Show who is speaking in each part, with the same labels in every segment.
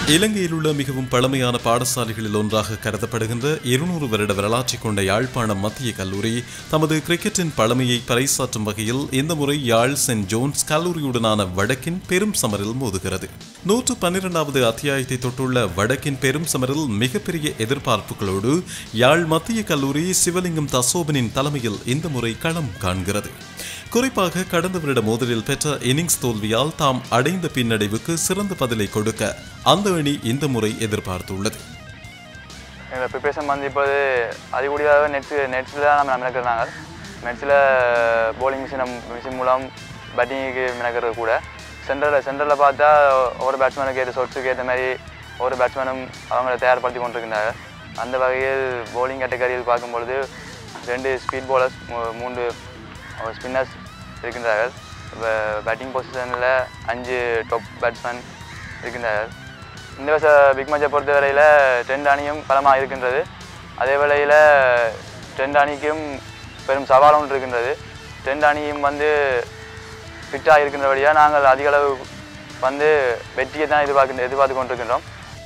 Speaker 1: இலங்கையில் உள்ள மிகவும் பழமையான பாடசாலைகளில் ஒன்றாக கருதப்படுகின்ற இருநூறு வருட வரலாற்றை கொண்ட யாழ்ப்பாணம் மத்திய கல்லூரி தமது கிரிக்கெட்டின் பழமையை பறைசாற்றும் வகையில் இந்த முறை யாழ் சென்ட் ஜோன்ஸ் கல்லூரியுடனான வடக்கின் பெரும் சமரில் மோதுகிறது நூற்று பன்னிரெண்டாவது அத்தியாயத்தை தொட்டுள்ள வடக்கின் பெரும் சமரில் மிகப்பெரிய எதிர்பார்ப்புகளோடு யாழ் மத்திய கல்லூரி சிவலிங்கம் தசோபனின் தலைமையில் இந்த முறை களம் காண்கிறது குறிப்பாக கடந்த வருட மோதலில் பெற்ற இன்னிங்ஸ் தோல்வியால் தாம் அடைந்த பின்னடைவுக்கு சிறந்த பதிலை கொடுக்க அந்த அணி இந்த முறை எதிர்பார்த்துள்ளது
Speaker 2: எங்களோட ப்ரிப்பரேஷன் வந்து இப்போது அதிகூடியாக நெட்ஸ் நெட்ஸில் தான் நம்ம மெனக்கிறாங்க நெட்ஸில் bowling மிஷின் மிஷின் மூலம் பேட்டிங்குக்கு மெனக்கிறது கூட சென்டரில் சென்டரில் பார்த்தா ஒவ்வொரு பேட்ஸ்மேனுக்கு ஏற்ற ஷாட்ஸுக்கு ஏற்ற மாதிரி ஒவ்வொரு பேட்ஸ்மேனும் அவங்கள தயார்படுத்தி கொண்டிருக்கின்றாங்க அந்த வகையில் bowling கேட்டகரியில் பார்க்கும்பொழுது ரெண்டு ஸ்பீட் bowlers மூ- மூன்று ஸ்பின்னர்ஸ் இருக்கின்றார்கள் பேட்டிங் பொசிஷனில் அஞ்சு டாப் பேட்ஸ்மேன் இருக்கின்றார்கள் இந்த வருஷ பிக் மேட்சை பொறுத்தவரையில் ரெண்டு அணியும் பலமாக இருக்கின்றது அதே வேளையில் ரெண்டு அணிக்கும் பெரும் சவால் ஒன்று இருக்கின்றது ரெண்டு அணியும் வந்து ஃபிட்டாக இருக்கின்றபடியாக நாங்கள் அதிக அளவு வந்து வெற்றியை தான் எதிர்பார்க்க எதிர்பார்த்து கொண்டிருக்கின்றோம்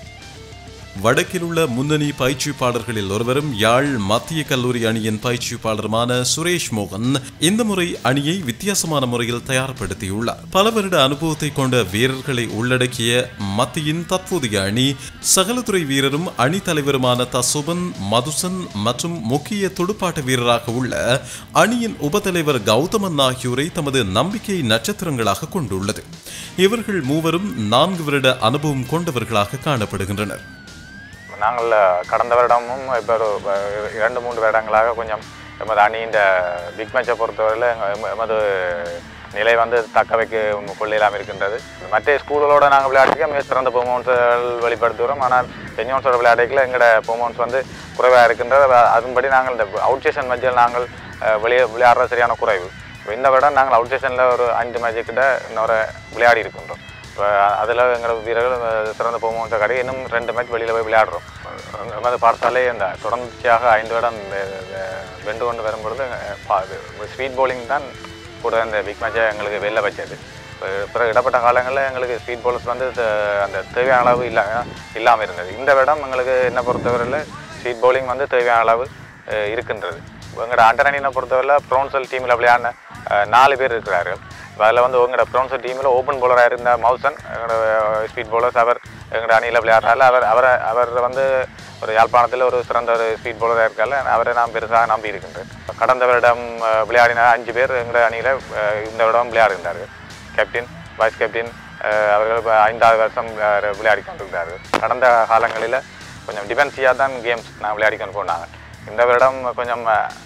Speaker 1: வடக்கில் உள்ள முன்னணி பயிற்சிப்பாளர்களில் ஒருவரும் யாழ் மத்திய கல்லூரி அணியின் பயிற்சிப்பாளருமான சுரேஷ் மோகன் இந்த முறை அணியை வித்தியாசமான முறையில் தயார்படுத்தியுள்ளார் பல வருட அனுபவத்தை கொண்ட வீரர்களை உள்ளடக்கிய மத்தியின் தற்போதைய அணி சகலத்துறை வீரரும் அணி தலைவருமான தசுபன் மதுசன் மற்றும் முக்கிய துடுப்பாட்ட வீரராக உள்ள அணியின் உபத்தலைவர் கௌதமன் ஆகியோரை தமது நம்பிக்கை நட்சத்திரங்களாக கொண்டுள்ளது இவர்கள் மூவரும் நான்கு வருட அனுபவம் கொண்டவர்களாக காணப்படுகின்றனர்
Speaker 3: நாங்கள் கடந்த வருடமும் இப்போ ஒரு வ- இரண்டு மூன்று வருடங்களாக கொஞ்சம் எமது அணியின் பிக் மேட்சை பொறுத்தவரையில் எம- எமது நிலை வந்து தக்க வைக்க கொள்ளையிலாம் இருக்கின்றது மற்ற ஸ்கூல்களோட நாங்கள் விளையாட்டுக்கு மிக சிறந்த பெர்ஃபார்மன்ஸுகள் வெளிப்படுத்துகிறோம் ஆனால் பெஞ்சோன்ஸோட விளையாட்டுக்கில் எங்களோட பெர்ஃபார்மன்ஸ் வந்து குறைவாக இருக்கின்றது அத- அதன்படி நாங்கள் இந்த அவுட் ஸ்டேஷன் மேட்சில் நாங்கள் அஹ், வெளியே விளையாடுற சரியான குறைவு இப்போ இந்த வருடம் நாங்கள் அவுட் ஸ்டேஷனில் ஒரு அஞ்சு மேட்ச்சு கிட்ட இன்னொரு விளையாடி இருக்கின்றோம் இப்போ அதில் எங்களோட வீரர்கள் அஹ், சிறந்த பெர்ஃபார்மன்ஸை காட்டி இன்னும் ரெண்டு மேட்ச் வெளியில் போய் விளையாடுறோம் நமது பார்த்தாலே இந்த தொடர்ச்சியாக ஐந்து வருடம் வெ- வெ- வென்று கொண்டு வரும்பொழுது ஸ்பீட் bowling தான் கூட இந்த பிக் மேட்சை எங்களுக்கு வெளில வச்சது இப்ப- பிறகு இடப்பட்ட காலங்களில் எங்களுக்கு ஸ்பீட் bowlers வந்து த- அந்த தேவையான அளவு இல்லா இல்லாமல் இருந்தது இந்த வருடம் எங்களுக்கு என்ன பொறுத்தவரையில் ஸ்பீட் bowling வந்து தேவையான அளவு அஹ், இருக்கின்றது எங்களோட அண்டரணினை பொறுத்தவரையில் ப்ரோன்சல் டீமில் விளையாடின அஹ், நாலு பேர் இருக்கிறார்கள் அதில் வந்து உங்களோட ப்ரோன்சல் டீமில் ஓப்பன் bowler-ஆ இருந்த மவுசன் எங்களோட ஸ்பீட் bowlers அவர் எங்களோட அணியில் விளையாடுறாரு அவர் அவரை அவர் வந்து ஒரு யாழ்ப்பாணத்தில் ஒரு சிறந்த ஒரு ஸ்பீட் bowler-ஆ இருக்கால அவரை நான் பெருசாக நம்பி இருக்கின்றேன் கடந்த வருடம் அஹ், விளையாடின அஞ்சு பேர் எங்களோட அணியில் இந்த வருடம் விளையாடுகின்றார்கள் கேப்டன் வைஸ் கேப்டன் அஹ், அவர்கள் இப்ப ஐந்தாவது வருஷம் அஹ், விளையாடி கொண்டிருக்கிறார்கள் கடந்த காலங்களில் கொஞ்சம் டிஃபென்ஸியாக தான் கேம்ஸ் நான் விளையாடி கொண்டு போனாங்க இந்த வருடம் கொஞ்சம்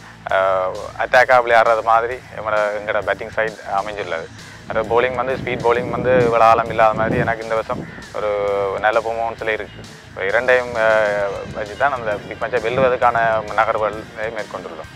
Speaker 3: அட்டாக்காக விளையாடுறது மாதிரி எங்களோட எங்களோட பேட்டிங் சைடு அமைஞ்சுள்ளது அது bowling வந்து ஸ்பீட் bowling வந்து இவ்வளோ ஆழம் இல்லாத மாதிரி எனக்கு இந்த வருஷம் ஒரு நல்ல பெர்ஃபார்மன்ஸில் இருக்குது இப்போ இரண்டையும் அஹ், வச்சு தான் அந்த பிக் மேட்சை வெல்லுவதற்கான நகர்வுகளை மேற்கொண்டுள்ளோம்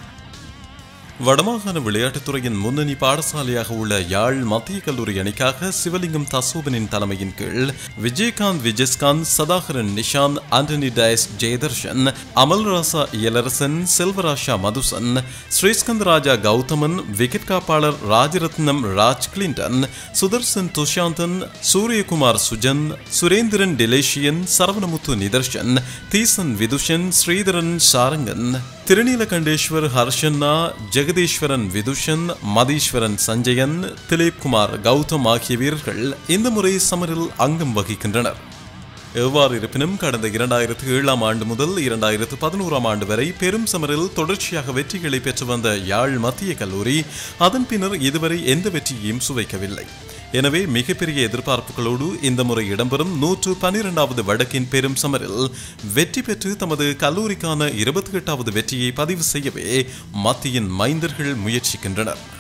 Speaker 1: வடமாகாண விளையாட்டுத்துறையின் முன்னணி பாடசாலையாக உள்ள யாழ் மத்திய கல்லூரி அணிக்காக சிவலிங்கம் தசோபனின் தலைமையின் கீழ் விஜயகாந்த் விஜயஸ்காந்த் சதாகரன் நிஷாந்த் ஆண்டனி டயஸ் ஜெயதர்ஷன் அமல்ராசா இளரசன் செல்வராஷா மதுசன் ஸ்ரீஸ்கந்தராஜா கௌதமன் விக்கெட் காப்பாளர் ராஜரத்னம் ராஜ் கிளின்டன் சுதர்சன் துஷாந்தன் சூரியகுமார் சுஜன் சுரேந்திரன் டிலேஷியன் சரவணமுத்து நிதர்ஷன் தீசன் விதுஷன் ஸ்ரீதரன் சாரங்கன் திருநீலகண்டேஸ்வர் ஹர்ஷன்னா ஜெகதீஸ்வரன் விதுஷன் மதீஸ்வரன் சஞ்சயன் திலீப் குமார் கௌதம் ஆகிய வீரர்கள் இந்த முறை சமரில் அங்கம் வகிக்கின்றனர் எவ்வாறு இருப்பினும் கடந்த இரண்டாயிரத்து ஏழாம் ஆண்டு முதல் இரண்டாயிரத்து பதினோராம் ஆண்டு வரை பெரும் சமரில் தொடர்ச்சியாக வெற்றிகளை பெற்று வந்த யாழ் மத்திய கல்லூரி அதன் பின்னர் இதுவரை எந்த வெற்றியையும் சுவைக்கவில்லை எனவே மிகப்பெரிய எதிர்பார்ப்புகளோடு இந்த முறை இடம்பெறும் நூற்று பனிரெண்டாவது வடக்கின் பெரும் சமரில் வெற்றி பெற்று தமது கல்லூரிக்கான இருபத்தி எட்டாவது வெற்றியை பதிவு செய்யவே மத்தியின் மைந்தர்கள் முயற்சிக்கின்றனர்